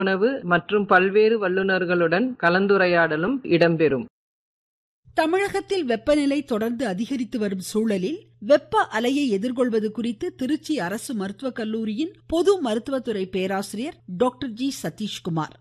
உணவு மற்றும் பல்வேறு வல்லுநர்களுடன் கலந்துரையாடலும் இடம்பெறும் தமிழகத்தில் வெப்பநிலை தொடர்ந்து அதிகரித்து வரும் சூழலில் வெப்ப அலையை எதிர்கொள்வது குறித்து திருச்சி அரசு மருத்துவக் கல்லூரியின் பொது மருத்துவத்துறை பேராசிரியர் டாக்டர் ஜி சதீஷ்குமார்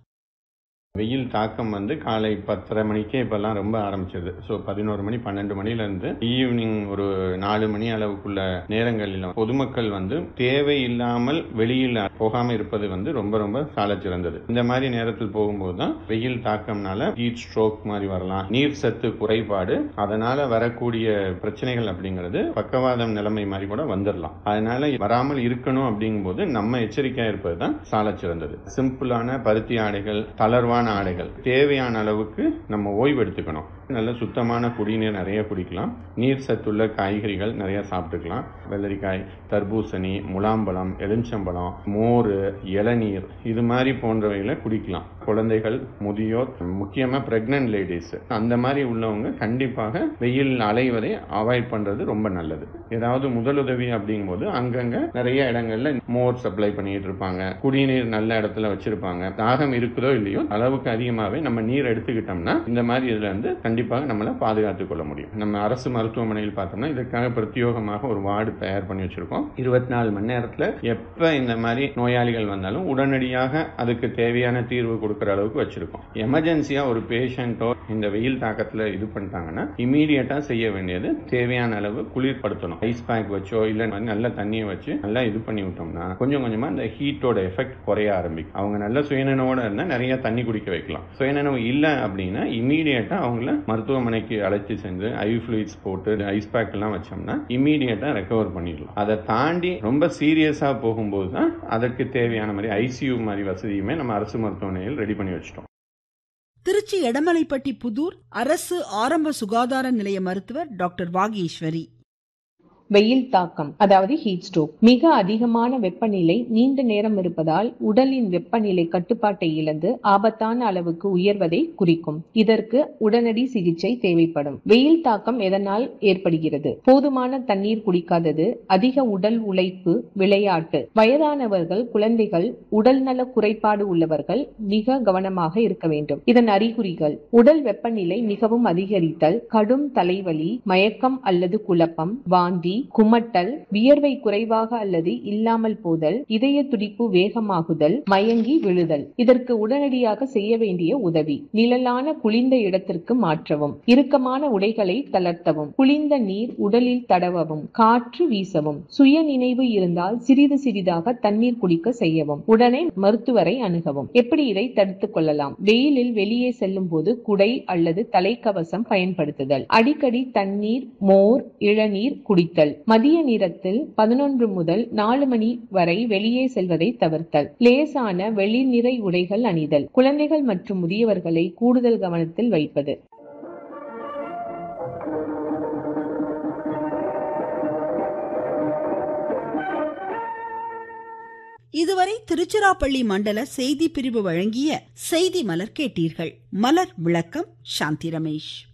வெயில் தாக்கம் வந்து காலை பத்தரை மணிக்கே இப்பெல்லாம் ரொம்ப ஆரம்பிச்சது ஸோ பதினோரு மணி பன்னெண்டு மணிலேருந்து ஈவினிங் ஒரு நாலு மணி அளவுக்குள்ள நேரங்களில் பொதுமக்கள் வந்து தேவையில்லாமல் வெளியில் போகாமல் இருப்பது வந்து ரொம்ப ரொம்ப சால சிறந்தது இந்த மாதிரி நேரத்தில் போகும்போது தான் வெயில் தாக்கம்னால ஹீட் ஸ்ட்ரோக் மாதிரி வரலாம் நீர் சத்து குறைபாடு அதனால வரக்கூடிய பிரச்சனைகள் அப்படிங்கிறது பக்கவாதம் நிலைமை மாதிரி கூட வந்துடலாம் அதனால வராமல் இருக்கணும் அப்படிங்கும்போது நம்ம எச்சரிக்கையா இருப்பது தான் சால சிறந்தது சிம்பிளான பருத்தி ஆடைகள் தளர்வான சுத்தமான ஆடைகள் தேவையான அளவுக்கு நம்ம ஓய்வு எடுத்துக்கணும் நல்ல சுத்தமான குடிநீர் நிறைய குடிக்கலாம் நீர் சத்துள்ள காய்கறிகள் நிறைய சாப்பிட்டுக்கலாம் வெள்ளரிக்காய் தர்பூசணி முலாம்பழம் எலுமிச்சம்பழம் மோர் இளநீர் இது மாதிரி போன்றவைகளை குடிக்கலாம் குழந்தைகள் முதியோர் முக்கியமாக பிரெக்னன்ட் லேடிஸ் அந்த மாதிரி உள்ளவங்க கண்டிப்பாக வெயில் அலைவதை அவாய்ட் பண்றது ரொம்ப நல்லது ஏதாவது முதலுதவி அப்படிங்கும்போது அங்கங்க நிறைய இடங்கள்ல மோர் சப்ளை பண்ணிட்டு இருப்பாங்க குடிநீர் நல்ல இடத்துல வச்சிருப்பாங்க தாகம் இருக்குதோ இல்லையோ அளவுக்கு அதிகமாகவே நம்ம நீர் எடுத்துக்கிட்டோம்னா இந்த மாதிரி இதுல இருந்து கண்டிப்பாக நம்மளை பாதுகாத்துக் கொள்ள முடியும் நம்ம அரசு மருத்துவமனையில் பார்த்தோம்னா இதற்காக பிரத்யேகமாக ஒரு வார்டு தயார் பண்ணி வச்சிருக்கோம் இருபத்தி நாலு மணி நேரத்தில் எப்ப இந்த மாதிரி நோயாளிகள் வந்தாலும் உடனடியாக அதுக்கு தேவையான தீர்வு கொடுக்குற அளவுக்கு வச்சிருக்கோம் எமர்ஜென்சியா ஒரு பேஷண்ட்டோ இந்த வெயில் தாக்கத்தில் இது பண்ணிட்டாங்கன்னா இமீடியட்டா செய்ய வேண்டியது தேவையான அளவு குளிர்படுத்தணும் ஐஸ் பேக் வச்சோ இல்ல நல்ல தண்ணியை வச்சு நல்லா இது பண்ணி விட்டோம்னா கொஞ்சம் கொஞ்சமா இந்த ஹீட்டோட எஃபெக்ட் குறைய ஆரம்பிக்கும் அவங்க நல்ல சுயநினைவோட இருந்தா நிறைய தண்ணி குடிக்க வைக்கலாம் சுயநினைவு இல்லை அப்படின்னா இமீடியட்டா அவங்கள மருத்துவமனைக்கு அழைச்சி சென்று ஐ ஃபிளூயிட்ஸ் போட்டு ஐஸ் பேக் எல்லாம் வச்சோம்னா இமீடியட்டா ரெக்கவர் பண்ணிடலாம் அதை தாண்டி ரொம்ப சீரியஸா போகும்போது தான் அதற்கு தேவையான மாதிரி ஐசியூ மாதிரி வசதியுமே நம்ம அரசு மருத்துவமனையில் ரெடி பண்ணி வச்சிட்டோம் திருச்சி எடமலைப்பட்டி புதூர் அரசு ஆரம்ப சுகாதார நிலைய மருத்துவர் டாக்டர் வாகீஸ்வரி வெயில் தாக்கம் அதாவது ஹீட் ஸ்ட்ரோக் மிக அதிகமான வெப்பநிலை நீண்ட நேரம் இருப்பதால் உடலின் வெப்பநிலை கட்டுப்பாட்டை இழந்து ஆபத்தான அளவுக்கு உயர்வதை குறிக்கும் இதற்கு உடனடி சிகிச்சை தேவைப்படும் வெயில் தாக்கம் எதனால் ஏற்படுகிறது போதுமான தண்ணீர் குடிக்காதது அதிக உடல் உழைப்பு விளையாட்டு வயதானவர்கள் குழந்தைகள் உடல் நல குறைபாடு உள்ளவர்கள் மிக கவனமாக இருக்க வேண்டும் இதன் அறிகுறிகள் உடல் வெப்பநிலை மிகவும் அதிகரித்தல் கடும் தலைவலி மயக்கம் அல்லது குழப்பம் வாந்தி குமட்டல் வியர்வை குறைவாக அல்லது இல்லாமல் போதல் இதய துடிப்பு வேகமாகுதல் மயங்கி விழுதல் இதற்கு உடனடியாக செய்ய வேண்டிய உதவி நிழலான குளிர்ந்த இடத்திற்கு மாற்றவும் இறுக்கமான உடைகளை தளர்த்தவும் குளிர்ந்த நீர் உடலில் தடவவும் காற்று வீசவும் சுய நினைவு இருந்தால் சிறிது சிறிதாக தண்ணீர் குடிக்க செய்யவும் உடனே மருத்துவரை அணுகவும் எப்படி இதை தடுத்துக் கொள்ளலாம் வெயிலில் வெளியே செல்லும் போது குடை அல்லது தலைக்கவசம் பயன்படுத்துதல் அடிக்கடி தண்ணீர் மோர் இளநீர் குடித்தல் மதிய நேரத்தில் பதினொன்று முதல் நாலு மணி வரை வெளியே செல்வதை தவிர்த்தல் லேசான வெளிர் நிறை உடைகள் அணிதல் குழந்தைகள் மற்றும் முதியவர்களை கூடுதல் கவனத்தில் வைப்பது இதுவரை திருச்சிராப்பள்ளி மண்டல செய்தி பிரிவு வழங்கிய செய்தி மலர் கேட்டீர்கள் மலர் விளக்கம் சாந்தி ரமேஷ்